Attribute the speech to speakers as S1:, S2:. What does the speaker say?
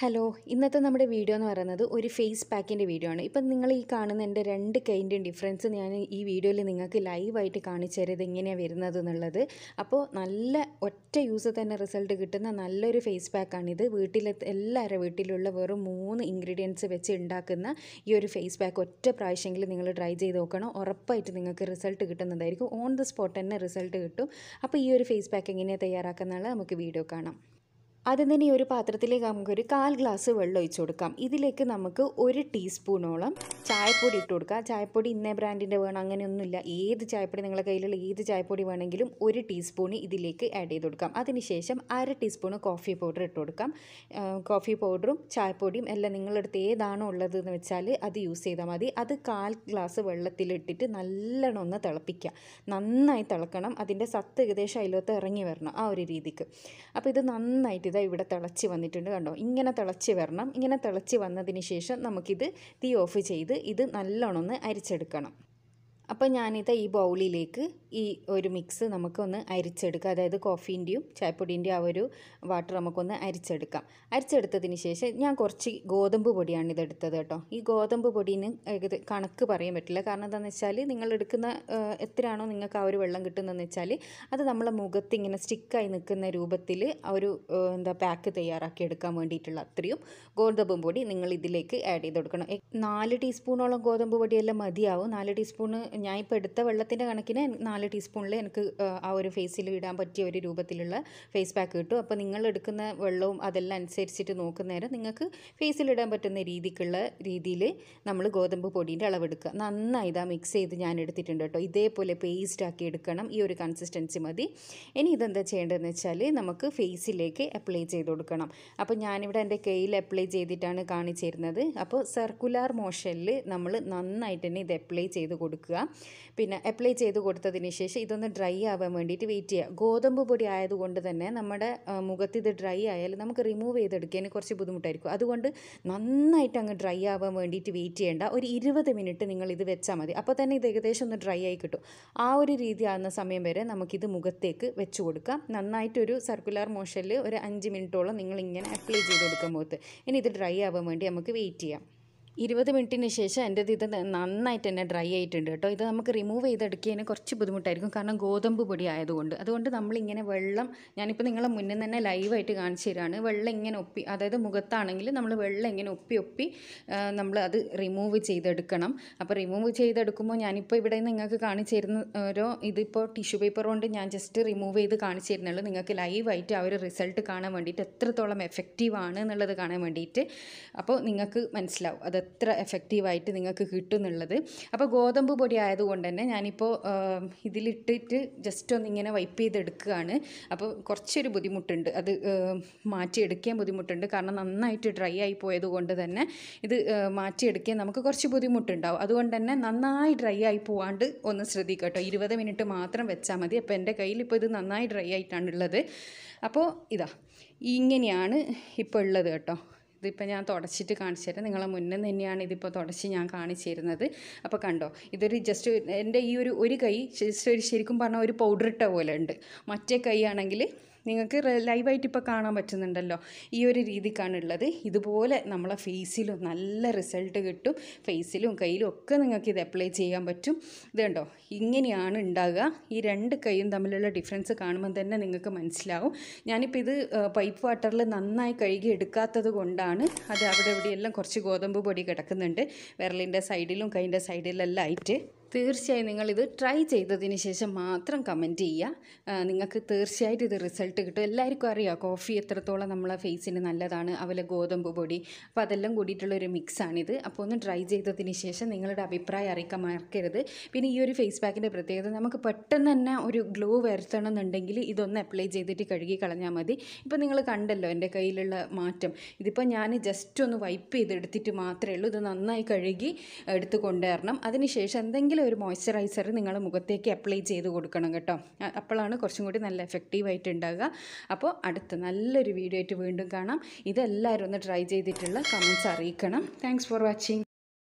S1: hello ഇന്നത്തെ നമ്മുടെ video എന്ന് പറയുന്നത് ഒരു ഫേസ് പാക്കിൻ്റെ വീഡിയോ ആണ് ഇപ്പം നിങ്ങൾ ഈ കാണുന്ന എൻ്റെ രണ്ട് കൈൻ്റെയും ഡിഫറൻസ് ഞാൻ ഈ വീഡിയോയിൽ നിങ്ങൾക്ക് ലൈവായിട്ട് കാണിച്ചു തരാം ഇത് എങ്ങനെയാണ് വരുന്നത് എന്നുള്ളത് അപ്പോൾ നല്ല ഒറ്റ യൂസ് തന്നെ റിസൾട്ട് കിട്ടുന്ന നല്ലൊരു ഫേസ് പാക്കാണിത് വീട്ടിലെ എല്ലാവരുടെ വീട്ടിലുള്ള വെറും മൂന്ന് ഇൻഗ്രീഡിയൻസ് വെച്ച് ഉണ്ടാക്കുന്ന ഈ ഒരു ഫേസ് പാക്ക് ഒറ്റ പ്രാവശ്യമെങ്കിലും നിങ്ങൾ ട്രൈ ചെയ്ത് നോക്കണം ഉറപ്പായിട്ട് നിങ്ങൾക്ക് റിസൾട്ട് കിട്ടുന്നതായിരിക്കും ഓൺ ദ സ്പോട്ട് തന്നെ റിസൾട്ട് കിട്ടും അപ്പോൾ ഈ ഒരു ഫേസ് പാക്ക് എങ്ങനെയാണ് തയ്യാറാക്കുന്നുള്ള നമുക്ക് വീഡിയോ കാണാം ആദ്യം തന്നെ ഈ ഒരു പാത്രത്തിലേക്ക് നമുക്കൊരു കാൽ ഗ്ലാസ് വെള്ളം ഒഴിച്ചു കൊടുക്കാം ഇതിലേക്ക് നമുക്ക് ഒരു ടീസ്പൂണോളം ചായപ്പൊടി ഇട്ട് കൊടുക്കാം ചായപ്പൊടി ഇന്ന ബ്രാൻഡിൻ്റെ വേണം അങ്ങനെയൊന്നുമില്ല ഏത് ചായപ്പൊടി നിങ്ങളുടെ കയ്യിലുള്ള ഏത് ചായപ്പൊടി വേണമെങ്കിലും ഒരു ടീസ്പൂൺ ഇതിലേക്ക് ആഡ് ചെയ്ത് കൊടുക്കാം അതിനുശേഷം അര ടീസ്പൂൺ കോഫി പൗഡർ ഇട്ട് കൊടുക്കാം കോഫി പൗഡറും ചായപ്പൊടിയും എല്ലാം നിങ്ങളടുത്ത് ഏതാണോ ഉള്ളത് എന്ന് വെച്ചാൽ അത് യൂസ് ചെയ്താൽ മതി അത് കാൽ ഗ്ലാസ് വെള്ളത്തിലിട്ടിട്ട് നല്ലോണം ഒന്ന് തിളപ്പിക്കുക നന്നായി തിളക്കണം അതിൻ്റെ സത്ത് ഏകദേശം അതിലോട്ട് ഇറങ്ങി വരണം ആ ഒരു രീതിക്ക് അപ്പോൾ ഇത് നന്നായിട്ട് ഇതാ ഇവിടെ തിളച്ച് വന്നിട്ടുണ്ട് കണ്ടോ ഇങ്ങനെ തിളച്ച് വരണം ഇങ്ങനെ തിളച്ച് വന്നതിന് ശേഷം നമുക്കിത് തീ ഓഫ് ചെയ്ത് ഇത് നല്ലോണം ഒന്ന് അരിച്ചെടുക്കണം അപ്പോൾ ഞാനിത് ഈ ബൗളിലേക്ക് ഈ ഒരു മിക്സ് നമുക്കൊന്ന് അരിച്ചെടുക്കാം അതായത് കോഫീൻ്റെയും ചായപ്പൊടീൻ്റെയും ആ ഒരു വാട്ടർ നമുക്കൊന്ന് അരിച്ചെടുക്കാം അരിച്ചെടുത്തതിന് ശേഷം ഞാൻ കുറച്ച് ഗോതമ്പ് പൊടിയാണ് ഇതെടുത്തത് കേട്ടോ ഈ ഗോതമ്പ് പൊടിന് ഏകദ കണക്ക് പറയാൻ പറ്റില്ല കാരണം എന്താണെന്ന് വെച്ചാൽ നിങ്ങൾ എടുക്കുന്ന എത്രയാണോ നിങ്ങൾക്ക് ആ ഒരു വെള്ളം കിട്ടുന്നതെന്ന് വെച്ചാൽ അത് നമ്മളെ മുഖത്ത് ഇങ്ങനെ സ്റ്റിക്കായി നിൽക്കുന്ന രൂപത്തിൽ ആ ഒരു എന്താ പാക്ക് തയ്യാറാക്കി എടുക്കാൻ വേണ്ടിയിട്ടുള്ള അത്രയും ഗോതമ്പ് പൊടി നിങ്ങൾ ഇതിലേക്ക് ആഡ് ചെയ്ത് കൊടുക്കണം നാല് ടീസ്പൂണോളം ഗോതമ്പ് പൊടിയെല്ലാം മതിയാവും നാല് ടീസ്പൂണ് ഞാൻ ഇപ്പോൾ എടുത്ത വെള്ളത്തിൻ്റെ കണക്കിന് നാല് ടീസ്പൂണിൽ എനിക്ക് ആ ഒരു ഫേസിൽ ഇടാൻ പറ്റിയ ഒരു രൂപത്തിലുള്ള ഫേസ് പാക്ക് കിട്ടും അപ്പോൾ നിങ്ങൾ എടുക്കുന്ന വെള്ളവും അതെല്ലാം അനുസരിച്ചിട്ട് നോക്കുന്നേരം നിങ്ങൾക്ക് ഫേസിൽ ഇടാൻ പറ്റുന്ന രീതിക്കുള്ള രീതിയിൽ നമ്മൾ ഗോതമ്പ് പൊടീൻ്റെ അളവെടുക്കുക നന്നായി ഇതാ മിക്സ് ചെയ്ത് ഞാൻ എടുത്തിട്ടുണ്ട് കേട്ടോ ഇതേപോലെ പേസ്റ്റ് ആക്കി എടുക്കണം ഈ ഒരു കൺസിസ്റ്റൻസി മതി ഇനി ഇതെന്താ ചെയ്യേണ്ടതെന്ന് വെച്ചാൽ നമുക്ക് ഫേസിലേക്ക് അപ്ലൈ ചെയ്ത് കൊടുക്കണം അപ്പോൾ ഞാനിവിടെ എൻ്റെ കയ്യിൽ അപ്ലൈ ചെയ്തിട്ടാണ് കാണിച്ചു തരുന്നത് അപ്പോൾ സർക്കുലാർ മോഷനിൽ നമ്മൾ നന്നായിട്ട് തന്നെ ഇത് അപ്ലൈ ചെയ്ത് കൊടുക്കുക പിന്നെ അപ്ലൈ ചെയ്ത് കൊടുത്തതിന് ശേഷം ഇതൊന്ന് ഡ്രൈ ആവാൻ വേണ്ടിയിട്ട് വെയിറ്റ് ചെയ്യുക ഗോതമ്പ് പൊടി ആയതുകൊണ്ട് തന്നെ നമ്മുടെ മുഖത്ത് ഇത് ഡ്രൈ ആയാൽ നമുക്ക് റിമൂവ് ചെയ്തെടുക്കാൻ കുറച്ച് ബുദ്ധിമുട്ടായിരിക്കും അതുകൊണ്ട് നന്നായിട്ട് അങ്ങ് ഡ്രൈ ആവാൻ വേണ്ടിയിട്ട് വെയിറ്റ് ചെയ്യേണ്ട ഒരു ഇരുപത് മിനിറ്റ് നിങ്ങൾ ഇത് വെച്ചാൽ മതി അപ്പോൾ തന്നെ ഇത് ഏകദേശം ഒന്ന് ഡ്രൈ ആയി കിട്ടും ആ ഒരു രീതി ആകുന്ന സമയം വരെ നമുക്കിത് മുഖത്തേക്ക് വെച്ച് കൊടുക്കാം നന്നായിട്ടൊരു സർക്കുലർ മോഷനിൽ ഒരു അഞ്ച് മിനിറ്റോളം നിങ്ങൾ ഇങ്ങനെ അപ്ലൈ ചെയ്ത് കൊടുക്കാൻ മുഖത്ത് ഇനി ഇത് ഡ്രൈ ആവാൻ വേണ്ടി നമുക്ക് വെയിറ്റ് ചെയ്യാം ഇരുപത് മിനിറ്റിന് ശേഷം എൻ്റെ ഇത് നന്നായിട്ട് തന്നെ ഡ്രൈ ആയിട്ടുണ്ട് കേട്ടോ ഇത് നമുക്ക് റിമൂവ് ചെയ്തെടുക്കുന്നതിന് കുറച്ച് ബുദ്ധിമുട്ടായിരിക്കും കാരണം ഗോതമ്പ് പൊടി ആയതുകൊണ്ട് അതുകൊണ്ട് നമ്മളിങ്ങനെ വെള്ളം ഞാനിപ്പോൾ നിങ്ങളെ മുന്നിൽ തന്നെ ലൈവായിട്ട് കാണിച്ചു തരാണ് വെള്ളം ഇങ്ങനെ ഒപ്പി അതായത് മുഖത്താണെങ്കിൽ നമ്മൾ വെള്ളം ഇങ്ങനെ ഒപ്പി ഒപ്പി നമ്മൾ അത് റിമൂവ് ചെയ്തെടുക്കണം അപ്പോൾ റിമൂവ് ചെയ്തെടുക്കുമ്പോൾ ഞാനിപ്പോൾ ഇവിടെ നിങ്ങൾക്ക് കാണിച്ചു തരുന്ന ഓരോ ഇതിപ്പോൾ ടിഷ്യൂ പേപ്പർ കൊണ്ട് ഞാൻ ജസ്റ്റ് റിമൂവ് ചെയ്ത് കാണിച്ചു തരുന്നുള്ളൂ നിങ്ങൾക്ക് ലൈവായിട്ട് ആ ഒരു റിസൾട്ട് കാണാൻ വേണ്ടിയിട്ട് എത്രത്തോളം എഫക്റ്റീവ് ആണ് എന്നുള്ളത് കാണാൻ വേണ്ടിയിട്ട് അപ്പോൾ നിങ്ങൾക്ക് മനസ്സിലാവും അത് എത്ര എഫക്റ്റീവായിട്ട് നിങ്ങൾക്ക് കിട്ടും എന്നുള്ളത് അപ്പോൾ ഗോതമ്പ് പൊടി ആയതുകൊണ്ട് തന്നെ ഞാനിപ്പോൾ ഇതിലിട്ടിട്ട് ജസ്റ്റ് ഒന്ന് ഇങ്ങനെ വൈപ്പ് ചെയ്തെടുക്കുകയാണ് അപ്പോൾ കുറച്ചൊരു ബുദ്ധിമുട്ടുണ്ട് അത് മാറ്റിയെടുക്കാൻ ബുദ്ധിമുട്ടുണ്ട് കാരണം നന്നായിട്ട് ഡ്രൈ ആയി പോയത് കൊണ്ട് തന്നെ ഇത് മാറ്റിയെടുക്കാൻ നമുക്ക് കുറച്ച് ബുദ്ധിമുട്ടുണ്ടാവും അതുകൊണ്ട് തന്നെ നന്നായി ഡ്രൈ ആയി പോവാണ്ട് ഒന്ന് ശ്രദ്ധിക്കുക കേട്ടോ ഇരുപത് മിനിറ്റ് മാത്രം വെച്ചാൽ മതി അപ്പോൾ എൻ്റെ കയ്യിൽ ഇപ്പോൾ ഇത് നന്നായി ഡ്രൈ ആയിട്ടാണുള്ളത് അപ്പോൾ ഇതാ ഇങ്ങനെയാണ് ഇപ്പോൾ ഉള്ളത് കേട്ടോ ഇതിപ്പോൾ ഞാൻ തുടച്ചിട്ട് കാണിച്ചു തരാം നിങ്ങളെ മുന്നേ തന്നെയാണ് ഇതിപ്പോൾ തുടച്ച് ഞാൻ കാണിച്ചു തരുന്നത് അപ്പോൾ കണ്ടോ ഇതൊരു ജസ്റ്റ് എൻ്റെ ഈ ഒരു ഒരു കൈ ജസ്റ്റ് ഒരു ശരിക്കും പറഞ്ഞാൽ ഒരു പൗഡർ ഇട്ട പോലെ ഉണ്ട് മറ്റേ കൈ ആണെങ്കിൽ നിങ്ങൾക്ക് ലൈവായിട്ട് ഇപ്പോൾ കാണാൻ പറ്റുന്നുണ്ടല്ലോ ഈ ഒരു രീതിക്കാണ് ഉള്ളത് ഇതുപോലെ നമ്മളെ ഫേസിലും നല്ല റിസൾട്ട് കിട്ടും ഫേസിലും കയ്യിലും ഒക്കെ നിങ്ങൾക്ക് ഇത് അപ്ലൈ ചെയ്യാൻ പറ്റും ഇത് കണ്ടോ ഇങ്ങനെയാണ് ഉണ്ടാകുക ഈ രണ്ട് കൈയും തമ്മിലുള്ള ഡിഫറൻസ് കാണുമ്പോൾ തന്നെ നിങ്ങൾക്ക് മനസ്സിലാവും ഞാനിപ്പോൾ ഇത് പൈപ്പ് വാട്ടറിൽ നന്നായി കഴുകി എടുക്കാത്തത് കൊണ്ടാണ് അത് അവിടെ ഇവിടെയെല്ലാം കുറച്ച് ഗോതമ്പ് പൊടി കിടക്കുന്നുണ്ട് വിരലിൻ്റെ സൈഡിലും കൈൻ്റെ സൈഡിലെല്ലാം ആയിട്ട് തീർച്ചയായും നിങ്ങളിത് ട്രൈ ചെയ്തതിന് ശേഷം മാത്രം കമൻറ്റ് ചെയ്യുക നിങ്ങൾക്ക് തീർച്ചയായിട്ടും ഇത് റിസൾട്ട് കിട്ടും എല്ലാവർക്കും അറിയാം കോഫി എത്രത്തോളം നമ്മളെ ഫേസിന് നല്ലതാണ് അതുപോലെ ഗോതമ്പ് പൊടി അപ്പോൾ അതെല്ലാം കൂടിയിട്ടുള്ളൊരു മിക്സാണിത് അപ്പോൾ ഒന്ന് ട്രൈ ചെയ്തതിന് ശേഷം നിങ്ങളുടെ അഭിപ്രായം അറിയിക്കാൻ മറക്കരുത് പിന്നെ ഈ ഒരു ഫേസ് പാക്കിൻ്റെ പ്രത്യേകത നമുക്ക് പെട്ടെന്ന് തന്നെ ഒരു ഗ്ലോ വരുത്തണം എന്നുണ്ടെങ്കിൽ ഇതൊന്ന് അപ്ലൈ ചെയ്തിട്ട് കഴുകി കളഞ്ഞാൽ മതി ഇപ്പോൾ നിങ്ങൾ കണ്ടല്ലോ എൻ്റെ കയ്യിലുള്ള മാറ്റം ഇതിപ്പോൾ ഞാൻ ജസ്റ്റ് ഒന്ന് വൈപ്പ് ചെയ്തെടുത്തിട്ട് മാത്രമേ ഉള്ളൂ ഇത് നന്നായി കഴുകി എടുത്ത് കൊണ്ടുവരണം അതിനുശേഷം എന്തെങ്കിലും ഒരു മോയ്സ്ചറൈസർ നിങ്ങൾ മുഖത്തേക്ക് അപ്ലൈ ചെയ്ത് കൊടുക്കണം കേട്ടോ അപ്പോഴാണ് കുറച്ചും കൂടി നല്ല എഫക്റ്റീവായിട്ട് ഉണ്ടാകുക അപ്പോൾ അടുത്ത നല്ലൊരു വീഡിയോ ആയിട്ട് വീണ്ടും കാണാം ഇതെല്ലാവരും ഒന്ന് ട്രൈ ചെയ്തിട്ടുള്ള കമൻസ് അറിയിക്കണം താങ്ക്സ് ഫോർ വാച്ചിങ്